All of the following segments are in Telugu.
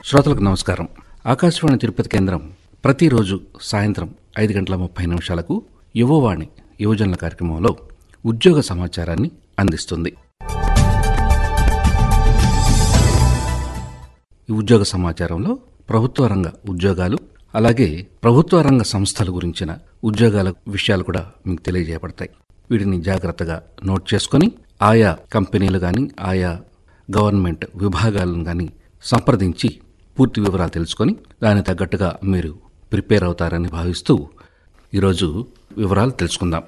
శ్రోతలకు నమస్కారం ఆకాశవాణి తిరుపతి కేంద్రం ప్రతిరోజు సాయంత్రం ఐదు గంటల ముప్పై నిమిషాలకు యువవాణి యువజనుల కార్యక్రమంలో ఉద్యోగ సమాచారాన్ని అందిస్తుంది ఈ ఉద్యోగ సమాచారంలో ప్రభుత్వ రంగ ఉద్యోగాలు అలాగే ప్రభుత్వ రంగ సంస్థల గురించిన ఉద్యోగాల విషయాలు కూడా మీకు తెలియజేయబడతాయి వీటిని జాగ్రత్తగా నోట్ చేసుకొని ఆయా కంపెనీలు కానీ ఆయా గవర్నమెంట్ విభాగాలను కానీ సంప్రదించి పూర్తి వివరాలు తెలుసుకొని దానికి తగ్గట్టుగా మీరు ప్రిపేర్ అవుతారని భావిస్తూ ఈరోజు వివరాలు తెలుసుకుందాం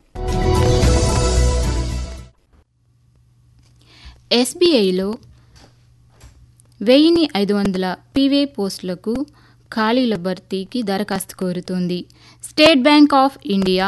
ఎస్బీఐలో వెయ్యిన్ని ఐదు వందల పీవే పోస్టులకు ఖాళీల భర్తీకి దరఖాస్తు కోరుతోంది State Bank of India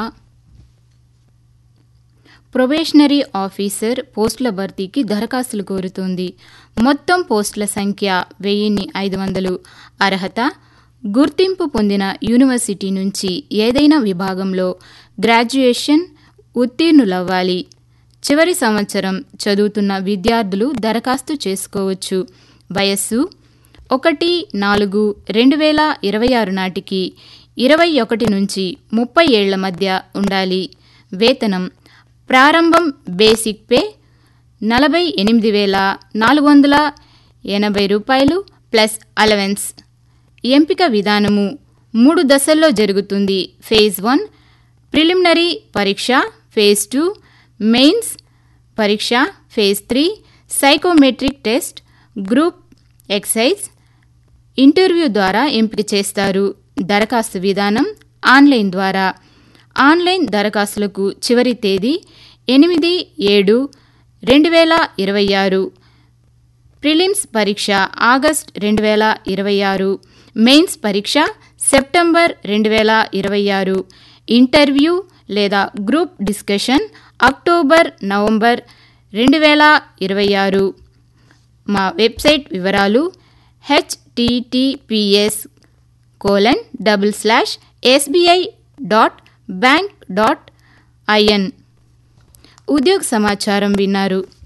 probationary officer పోస్టుల భర్తీకి దరఖాస్తులు కోరుతోంది మొత్తం పోస్టుల సంఖ్య వెయ్యిన్ని ఐదు వందలు అర్హత గుర్తింపు పొందిన యూనివర్సిటీ నుంచి ఏదైనా విభాగంలో గ్రాడ్యుయేషన్ ఉత్తీర్ణులవ్వాలి చివరి సంవత్సరం చదువుతున్న విద్యార్థులు దరఖాస్తు చేసుకోవచ్చు వయస్సు ఒకటి నాలుగు రెండు వేల ఇరవై ఆరు నాటికి ఇరవై ఒకటి నుంచి ముప్పై ఏళ్ల మధ్య ఉండాలి వేతనం ప్రారంభం బేసిక్ పే నలభై ఎనిమిది వేల నాలుగు వందల ఎనభై రూపాయలు ప్లస్ అలవెన్స్ ఎంపిక విధానము మూడు దశల్లో జరుగుతుంది ఫేజ్ వన్ ప్రిలిమినరీ పరీక్ష ఫేజ్ టూ మెయిన్స్ పరీక్ష phase three psychometric test group exercise interview ద్వారా ఎంపిక చేస్తారు దరఖాస్తు విధానం ఆన్లైన్ ద్వారా ఆన్లైన్ దరఖాస్తులకు చివరి తేదీ ఎనిమిది ఏడు రెండు వేల ఇరవై ఆరు ప్రిలిమ్స్ పరీక్ష ఆగస్ట్ రెండు వేల ఇరవై ఆరు మెయిన్స్ పరీక్ష సెప్టెంబర్ రెండు వేల ఇరవై ఆరు ఇంటర్వ్యూ లేదా గ్రూప్ డిస్కషన్ అక్టోబర్ నవంబర్ రెండు వేల ఇరవై ఆరు మా వెబ్సైట్ వివరాలు HTTPS colon double slash SBI dot bank dot IN ఉద్యోగ సమాచారం విన్నారు